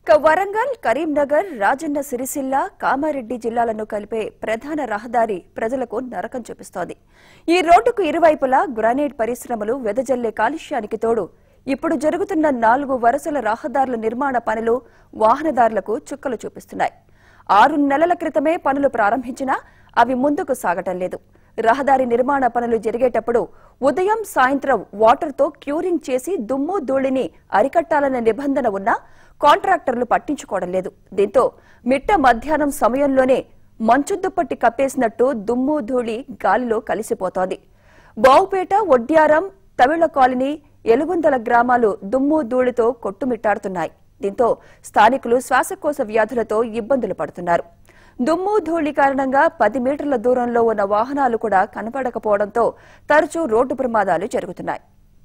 ఇక వరంగల్ కరీంనగర్ రాజన్న సిరిసిల్ల కామారెడ్డి జిల్లాలను కలిపే ప్రధాన రహదారి ప్రజలకు నరకం చూపిస్తోంది ఈ రోడ్డుకు ఇరువైపులా గ్రానైట్ పరిశ్రమలు వెదజల్లే కాలుష్యానికి తోడు ఇప్పుడు జరుగుతున్న నాలుగు వరుసల రహదారుల నిర్మాణ పనులు వాహనదారులకు చుక్కలు చూపిస్తున్నాయి ఆరు నెలల క్రితమే పనులు ప్రారంభించినా అవి ముందుకు సాగటం లేదు రహదారి నిర్మాణ పనులు జరిగేటప్పుడు ఉదయం సాయంత్రం వాటర్తో క్యూరింగ్ చేసి దుమ్ము ధూళిని అరికట్టాలనే నిబంధన ఉన్నా కాంట్రాక్టర్లు పట్టించుకోవడం లేదు దీంతో మిట్ట మధ్యాహ్నం సమయంలోనే మంచు దుప్పటి కప్పేసినట్టు దుమ్ము ధూళి గాలిలో కలిసిపోతోంది బావుపేట ఒడ్యారం తమిళ కాలనీ ఎలుగుందల గ్రామాలు దుమ్ము ధూళితో కొట్టుమిట్టాడుతున్నాయి దీంతో స్థానికులు శ్వాసకోశ వ్యాధులతో ఇబ్బందులు పడుతున్నారు దుమ్ము ధూళి కారణంగా పది మీటర్ల దూరంలో ఉన్న వాహనాలు కూడా కనపడకపోవడంతో తరచూ రోడ్డు ప్రమాదాలు జరుగుతున్నాయి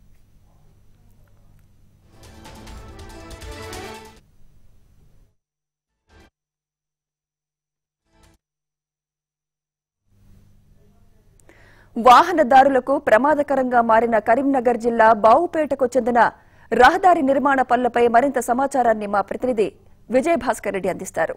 వాహనదారులకు ప్రమాదకరంగా మారిన కరీంనగర్ జిల్లా బావుపేటకు చెందిన రహదారి నిర్మాణ పనులపై మరింత సమాచారాన్ని మా ప్రతినిధి విజయ్ భాస్కర్ రెడ్డి అందిస్తారు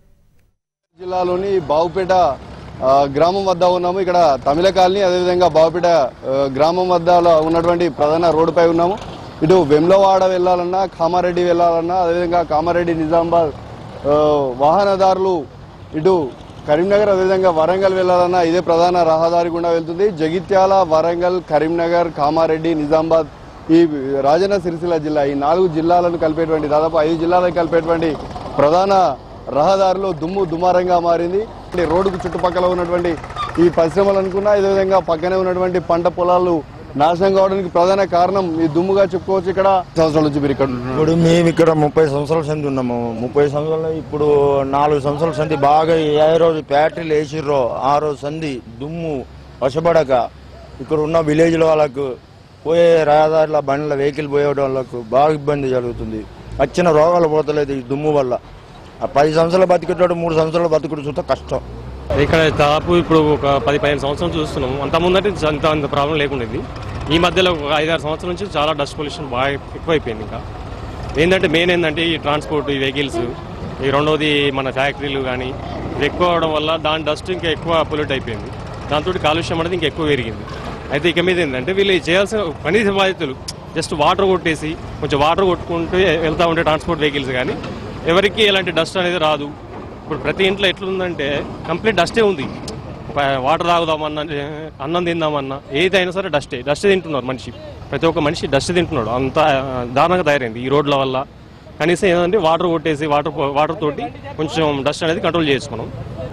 జిల్లాలోని బావుపేట ఆ, గ్రామం వద్ద ఉన్నాము ఇక్కడ తమిళ కాలనీ అదేవిధంగా బావుపేట ఆ, గ్రామం వద్ద ఉన్నటువంటి ప్రధాన రోడ్డుపై ఉన్నాము ఇటు వెమ్లవాడ వెళ్ళాలన్నా కామారెడ్డి వెళ్ళాలన్నా అదేవిధంగా కామారెడ్డి నిజామాబాద్ ఆ, వాహనదారులు ఇటు కరీంనగర్ అదేవిధంగా వరంగల్ వెళ్ళాలన్నా ఇదే ప్రధాన రహదారి గుండా వెళ్తుంది జగిత్యాల వరంగల్ కరీంనగర్ కామారెడ్డి నిజామాబాద్ ఈ రాజన్న సిరిసిల్ల జిల్లా ఈ నాలుగు జిల్లాలను కలిపేటువంటి దాదాపు ఐదు జిల్లాలను కలిపేటువంటి ప్రధాన రహదారిలో దుమ్ము దుమారంగా మారింది అంటే రోడ్డుకు చుట్టుపక్కల ఉన్నటువంటి ఈ పరిశ్రమలు అనుకున్నా విధంగా పక్కనే ఉన్నటువంటి పంట పొలాలు నాశనం కావడానికి ప్రధాన కారణం ఈ దుమ్ముగా చెప్పుకోవచ్చు ఇక్కడ సంవత్సరాల నుంచి మీరు ఇక్కడ ఉంటున్నారు. ఇప్పుడు మేము ఇక్కడ ముప్పై సంవత్సరాల సంది ఉన్నాము ముప్పై సంవత్సరాలు ఇప్పుడు నాలుగు సంవత్సరాల సంది బాగా ఏ రోజు ఫ్యాక్టరీలు వేసిర్రో ఆ రోజు సంది దుమ్ము వశపడక ఇక్కడ ఉన్న విలేజ్ వాళ్ళకు పోయే రహదారుల బండ్ల వెహికల్ పోయే వాళ్ళకు బాగా ఇబ్బంది జరుగుతుంది వచ్చిన రోగాలు పోతలేదు ఈ దుమ్ము వల్ల ఆ పది సంవత్సరాలు బతికేటోడు మూడు సంవత్సరాలు బతుకుడు చూస్తే కష్టం ఇక్కడ దాదాపు ఇప్పుడు ఒక పది పదిహేను సంవత్సరాలు చూస్తున్నాము అంత ముందంటే అంత అంత ప్రాబ్లం లేకుండేది ఈ మధ్యలో ఒక ఐదారు సంవత్సరాల నుంచి చాలా డస్ట్ పొల్యూషన్ బాగా ఎక్కువైపోయింది ఇంకా ఏంటంటే మెయిన్ ఏంటంటే ఈ ట్రాన్స్పోర్ట్ ఈ వెహికల్స్ ఈ రెండోది మన ఫ్యాక్టరీలు కానీ ఇది ఎక్కువ అవడం వల్ల దాని డస్ట్ ఇంకా ఎక్కువ పొల్యూట్ అయిపోయింది దాంతో కాలుష్యం అనేది ఇంకా ఎక్కువ పెరిగింది అయితే ఇక మీద ఏంటంటే వీళ్ళు చేయాల్సిన కనీస బాధ్యతలు జస్ట్ వాటర్ కొట్టేసి కొంచెం వాటర్ కొట్టుకుంటూ వెళ్తూ ఉంటే ట్రాన్స్పోర్ట్ వెహికల్స్ కానీ ఎవరికి ఎలాంటి డస్ట్ అనేది రాదు ఇప్పుడు ప్రతి ఇంట్లో ఎట్లుందంటే కంప్లీట్ డస్టే ఉంది ఒక వాటర్ తాగుదామన్నా అన్నం తిందామన్నా ఏదైనా సరే డస్టే డస్ట్ తింటున్నారు మనిషి ప్రతి ఒక్క మనిషి డస్ట్ తింటున్నాడు అంత దారుణంగా తయారైంది ఈ రోడ్ల వల్ల కనీసం ఏంటంటే వాటర్ కొట్టేసి వాటర్ వాటర్ తోటి కొంచెం డస్ట్ అనేది కంట్రోల్ చేసుకున్నాం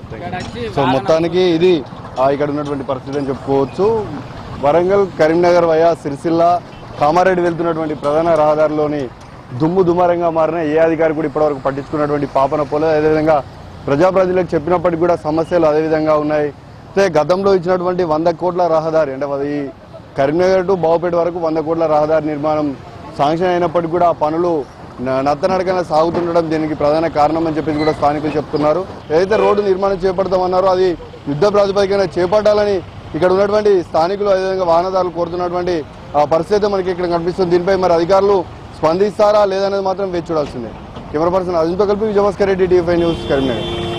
సో మొత్తానికి ఇది ఆ, ఇక్కడ ఉన్నటువంటి పరిస్థితి అని చెప్పుకోవచ్చు వరంగల్ కరీంనగర్ వయా సిరిసిల్ల కామారెడ్డి వెళ్తున్నటువంటి ప్రధాన రహదారిలోని దుమ్ము దుమారంగా మారిన ఏ అధికారి కూడా ఇప్పటివరకు పట్టించుకున్నటువంటి పాపన పోలేదు అదేవిధంగా ప్రజాప్రతినిధులకు చెప్పినప్పటికీ కూడా సమస్యలు అదేవిధంగా ఉన్నాయి అయితే గతంలో ఇచ్చినటువంటి వంద కోట్ల రహదారి అంటే అది కరీంనగర్ టు బావుపేట వరకు వంద కోట్ల రహదారి నిర్మాణం శాంక్షన్ అయినప్పటికీ కూడా ఆ పనులు న- నత్తనడకన సాగుతుండడం దీనికి ప్రధాన కారణం అని చెప్పేసి కూడా స్థానికులు చెప్తున్నారు ఏదైతే రోడ్డు నిర్మాణం చేపడతామన్నారో అది యుద్ధ ప్రాతిపదికన చేపట్టాలని ఇక్కడ ఉన్నటువంటి స్థానికులు అదేవిధంగా వాహనదారులు కోరుతున్నటువంటి ఆ పరిస్థితి మనకి ఇక్కడ కనిపిస్తుంది దీనిపై మరి అధికారులు స్పందిస్తారా లేదనేది మాత్రం వేచి చూడాల్సిందే కెమెరా పర్సన్ అజింతో కలిపి విజయభాస్కర్ రెడ్డి టీవీ న్యూస్ కరీంనగర్